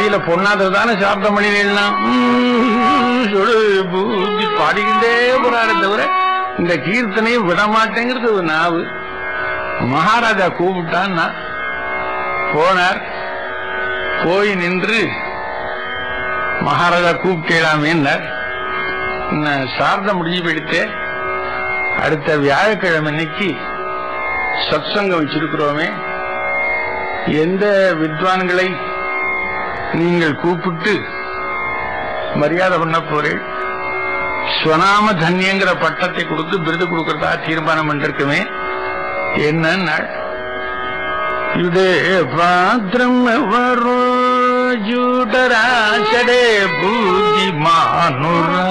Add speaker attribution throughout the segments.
Speaker 1: கையில பொண்ணாத தானே சாப்பிட்ட மணினா பூஜி பாடிக்கிட்டே போறாரு தவிர இந்த கீர்த்தனையை விட மாட்டேங்கிறது ஒரு நாவு மகாராஜா கூப்பிட்டான்னா போனார் போய் நின்று மகாராஜா கூப்பிட்டேடாமேன்னார் நான் சாரதம் முடிஞ்சு போயிடுத்தே அடுத்த வியாழக்கிழமை அன்னைக்கு சத்சங்கம் வச்சிருக்கிறோமே எந்த வித்வான்களை நீங்கள் கூப்பிட்டு மரியாதை பண்ண போறேன் ஸ்வநாம தன்யங்கிற பட்டத்தை கொடுத்து விருது கொடுக்கறதா தீர்மானம் பண்ணிருக்குமே என்ன யுதே பாத்திரம் வரோ ஜூடராசடே பூஜி மானுரா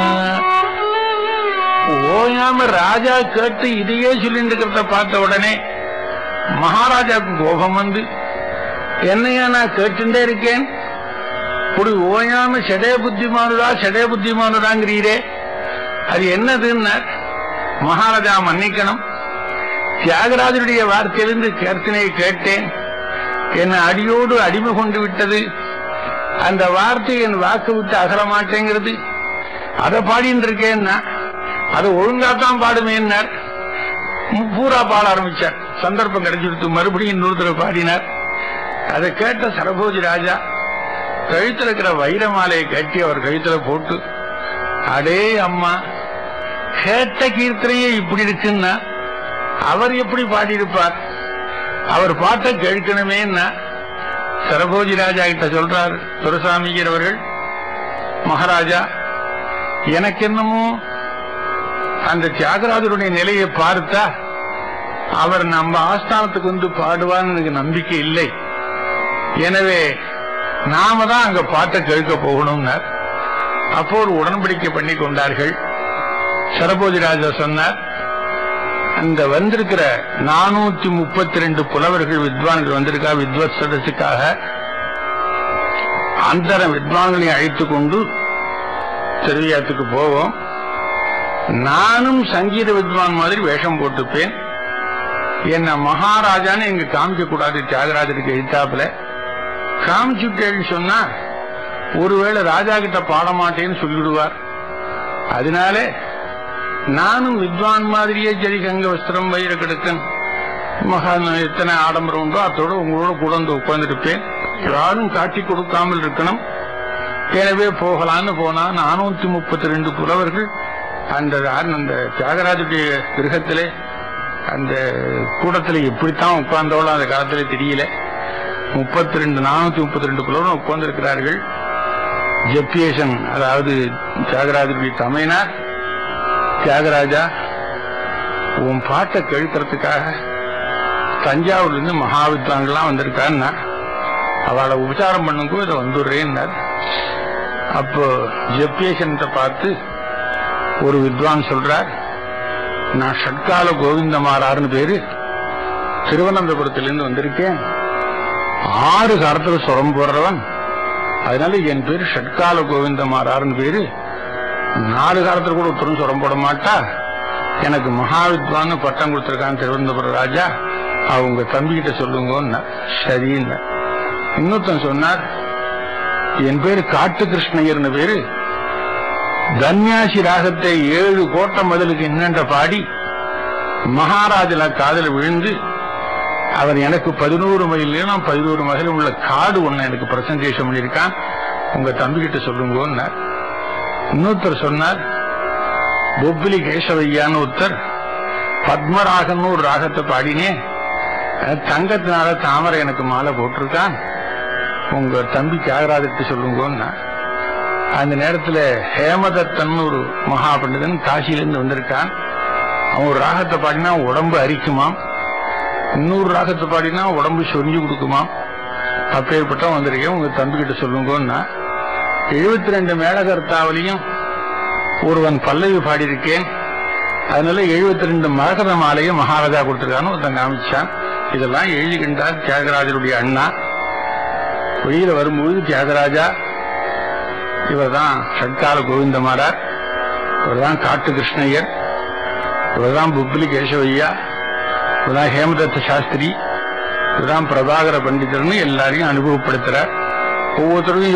Speaker 1: ஓயாம ராஜா கேட்டு இதையே சொல்லிட்டு இருக்கிறத பார்த்த உடனே மகாராஜாவுக்கு கோபம் வந்து என்னையா நான் கேட்டுட்டே இருக்கேன் இப்படி ஓயாம செடே புத்திமானுடா செடே புத்திமானுடாங்கிறீரே அது என்னதுன்னா மகாராஜா மன்னிக்கணும் தியாகராஜருடைய வார்த்தையிலிருந்து கர்த்தனையை கேட்டேன் என்னை அடியோடு அடிமை கொண்டு விட்டது அந்த வார்த்தை என் வாக்கு விட்டு அகல மாட்டேங்கிறது அதை பாடின்னு இருக்கேன்னா அதை ஒழுங்காத்தான் பாடுமேன்னார் பூரா பாட ஆரம்பிச்சார் சந்தர்ப்பம் கிடைச்சிருத்து மறுபடியும் இன்னொரு தடவை பாடினார் அதை கேட்ட சரபோஜி ராஜா கழுத்துல இருக்கிற வைர மாலையை கட்டி அவர் கழுத்துல போட்டு அடே அம்மா கேட்ட கீர்த்தனையே இப்படி இருக்குன்னா அவர் எப்படி பாடியிருப்பார் அவர் பாட்டை கேட்கணுமேன்னா சரபோஜி ராஜா கிட்ட சொல்றார் துரசாமிங்கிறவர்கள் மகாராஜா எனக்கு என்னமோ அந்த தியாகராஜருடைய நிலையை பார்த்தா அவர் நம்ம ஆஸ்தானத்துக்கு வந்து பாடுவார்னு எனக்கு நம்பிக்கை இல்லை எனவே நாம தான் அங்க பாட்டை கேட்க போகணும்னார் அப்போ ஒரு உடன்படிக்கை பண்ணி கொண்டார்கள் சரபோஜி ராஜா சொன்னார் அந்த வந்திருக்கிற நானூத்தி முப்பத்தி ரெண்டு புலவர்கள் வித்வான்கள் வந்திருக்கா வித்வத் சதஸுக்காக அந்தர வித்வான்களை அழைத்துக் கொண்டு திருவியாத்துக்கு போவோம் நானும் சங்கீத வித்வான் மாதிரி வேஷம் போட்டுப்பேன் என்ன மகாராஜான்னு இங்க காமிக்க கூடாது தியாகராஜருக்கு எழுத்தாப்புல காமிச்சுட்டேன்னு சொன்னா ஒருவேளை ராஜா கிட்ட பாட மாட்டேன்னு சொல்லிவிடுவார் அதனால நானும் வித்வான் மாதிரியே சரி கங்க வஸ்திரம் வயிறு கிடக்கன் மகா எத்தனை ஆடம்பரம் உண்டோ அதோட உங்களோட கூட வந்து உட்கார்ந்துருப்பேன் யாரும் காட்டி கொடுக்காமல் இருக்கணும் எனவே போகலான்னு போனா நானூத்தி முப்பத்தி ரெண்டு புலவர்கள் அந்த அந்த தியாகராஜுடைய கிரகத்திலே அந்த கூடத்துல எப்படித்தான் உட்கார்ந்தோளோ அந்த காலத்துல தெரியல முப்பத்தி ரெண்டு நானூத்தி முப்பத்தி ரெண்டு புலவரும் உட்கார்ந்திருக்கிறார்கள் ஜெப்பியேசன் அதாவது தியாகராஜருடைய தமையனார் தியாகராஜா உன் பாட்டை கேட்கறதுக்காக தஞ்சாவூர்ல இருந்து மகாவித்வான்கள்லாம் வந்திருக்கான்னா அவளை உபச்சாரம் பண்ணுங்க இதை வந்துடுறேன்னார் அப்போ ஜெப்பியேசன்கிட்ட பார்த்து ஒரு வித்வான் சொல்றார் நான் ஷட்கால கோவிந்தமாரார்னு பேரு திருவனந்தபுரத்திலிருந்து வந்திருக்கேன் ஆறு காலத்துல சுரம் போடுறவன் அதனால என் பேரு ஷட்கால கோவிந்தமாரார்னு பேரு நாலு காலத்துல கூட ஒருத்தரும் சுரம் போட மாட்டா எனக்கு மகாவித்வான்னு பட்டம் கொடுத்திருக்கான் திருவனந்தபுரம் ராஜா அவங்க தம்பிகிட்ட சொல்லுங்கன்னா சரின்னு இன்னொருத்தன் சொன்னார் என் பேரு காட்டு கிருஷ்ணயர்னு பேரு தன்யாசி ராகத்தை ஏழு கோட்டை மதிலுக்கு என்னென்ற பாடி மகாராஜன காதல விழுந்து அவர் எனக்கு பதினோரு மைல் நீளம் பதினோரு மைல் உள்ள காடு ஒண்ணு எனக்கு பிரசன்டேஷன் பண்ணியிருக்கான் உங்க தம்பி கிட்ட சொல்லுங்கன்னார் இன்னொருத்தர் சொன்னார் பொப்பிலி கேசவையான்னு ஒருத்தர் பத்மராகன்னு ஒரு ராகத்தை பாடினேன் அஹ் தங்கத்தினால தாமரை எனக்கு மாலை போட்டிருக்கான் உங்க தம்பி தியாகராஜத்தை சொல்லுங்கன்னா அந்த நேரத்துல ஹேமதத்தன் ஒரு மகா பண்டிதன் காசியிலிருந்து வந்திருக்கான் அவன் ஒரு ராகத்தை பாடினா உடம்பு அரிக்குமாம் இன்னொரு ராகத்தை பாடினா உடம்பு சொரிஞ்சு கொடுக்குமாம் அப்பேற்பட்ட வந்திருக்கேன் உங்க தம்பி கிட்ட சொல்லுங்கன்னா எழுபத்தி ரெண்டு மேலகர்த்தாவிலையும் ஒருவன் பல்லவி பாடியிருக்கேன் அதனால எழுபத்தி ரெண்டு மரகத மாலையும் மகாராஜா கொடுத்திருக்கான்னு ஒருத்தன் காமிச்சான் இதெல்லாம் எழுதிக்கின்றார் தியாகராஜருடைய அண்ணா வெளியில வரும்பொழுது தியாகராஜா இவர்தான் ஷட்கால கோவிந்தமாரார் இவர்தான் காட்டு கிருஷ்ணய்யர் இவர்தான் புப்லி கேசவையா இவர்தான் ஹேமதத்த சாஸ்திரி இவர்தான் பிரபாகர பண்டிதர்னு எல்லாரையும் அனுபவப்படுத்துறார் ஒவ்வொருத்தருக்கும்